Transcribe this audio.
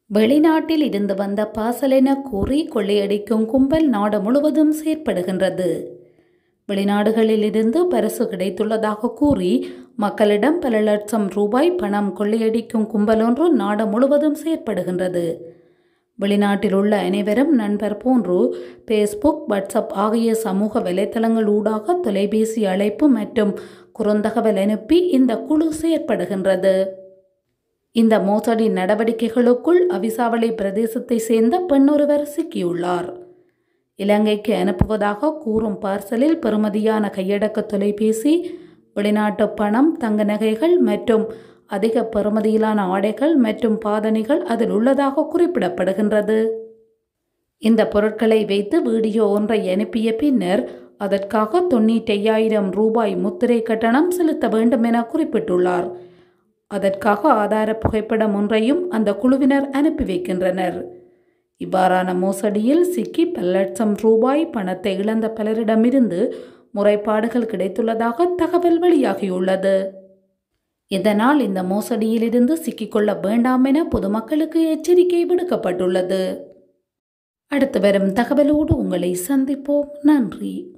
வெளிநாட்டில் இருந்து வந்த பார்சல் என கூறி கொள்ளையடிக்கும் கும்பல் நாடு முழுவதும் செயற்படுகின்றது வெளிநாடுகளில் இருந்து பரிசு கிடைத்துள்ளதாக கூறி மக்களிடம் பல லட்சம் ரூபாய் பணம் கொள்ளையடிக்கும் கும்பல் ஒன்று நாடு முழுவதும் செயற்படுகின்றது வெளிநாட்டில் உள்ள அனைவரும் நண்பர் போன்று ஃபேஸ்புக் வாட்ஸ்அப் ஆகிய சமூக வலைத்தளங்கள் ஊடாக தொலைபேசி அழைப்பு மற்றும் குறுந்தகவல் அனுப்பி இந்த குழு செயற்படுகின்றது இந்த மோசடி நடவடிக்கைகளுக்குள் அவிசாவளி பிரதேசத்தை சேர்ந்த பெண்ணொருவர் சிக்கியுள்ளார் இலங்கைக்கு அனுப்புவதாக கூறும் பார்சலில் பெறுமதியான கையடக்க தொலைபேசி வெளிநாட்டு பணம் தங்க நகைகள் மற்றும் அதிக பெறுமதியிலான ஆடைகள் மற்றும் பாதணிகள் அதில் உள்ளதாக குறிப்பிடப்படுகின்றது இந்த பொருட்களை வைத்து வீடியோ ஒன்றை அனுப்பிய பின்னர் அதற்காக தொண்ணூற்றையாயிரம் ரூபாய் முத்திரை கட்டணம் செலுத்த வேண்டும் என குறிப்பிட்டுள்ளார் அதற்காக ஆதார புகைப்படம் ஒன்றையும் அந்த குழுவினர் அனுப்பி வைக்கின்றனர் இவ்வாறான மோசடியில் சிக்கி பல லட்சம் ரூபாய் பணத்தை இழந்த பலரிடமிருந்து முறைப்பாடுகள் கிடைத்துள்ளதாக தகவல் வெளியாகியுள்ளது இதனால் இந்த மோசடியிலிருந்து சிக்கிக்கொள்ள வேண்டாம் என பொதுமக்களுக்கு எச்சரிக்கை விடுக்கப்பட்டுள்ளது அடுத்து வரும் தகவலோடு உங்களை சந்திப்போம் நன்றி